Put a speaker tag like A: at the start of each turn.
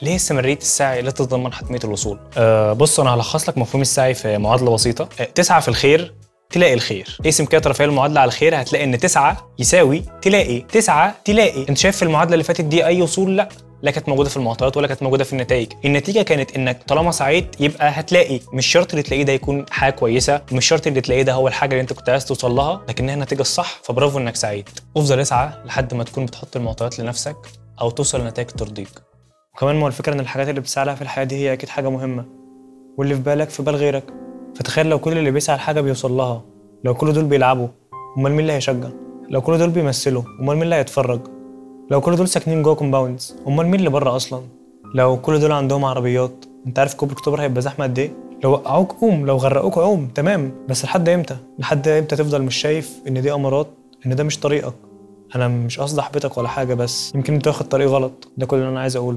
A: ليه استمراريه السعي لا تتضمن حتميه الوصول أه بص انا هلخص لك مفهوم السعي في معادله بسيطه أه تسعى في الخير تلاقي الخير اقسم كده طرفي المعادله على الخير هتلاقي ان تسعة يساوي تلاقي تسعة تلاقي انت شايف في المعادله اللي فاتت دي اي وصول لا لا كانت موجوده في المعطيات ولا كانت موجوده في النتائج النتيجه كانت انك طالما سعيت يبقى هتلاقي مش شرط اللي تلاقيه ده يكون حاجه كويسه مش شرط اللي تلاقيه ده هو الحاجه اللي انت كنت عايز توصل لها لكنها النتيجه الصح فبرافو انك سعيت افضل اسعى لحد ما تكون بتحط المعطيات لنفسك او توصل لنتائج ترضيك وكمان ما هو الفكره ان الحاجات اللي بتسعى لها في الحياه دي هي اكيد حاجه مهمه واللي في بالك في بال غيرك فتخيل لو كل اللي بيسعى لحاجه بيوصل لها لو كل دول بيلعبوا امال مين اللي هيشجع لو كل دول بيمثلوا امال مين اللي هيتفرج لو كل دول ساكنين جوه كومباوندز امال مين اللي بره اصلا لو كل دول عندهم عربيات انت عارف كوبري اكتوبر هيبقى زحمه قد ايه لو وقعوك قوم لو غرقوك عوم تمام بس لحد امتى لحد امتى تفضل مش شايف ان دي امارات ان ده مش طريقك انا مش قصدي احبطك ولا حاجه بس يمكن انت واخد طريق غلط ده كل اللي انا عايز اقوله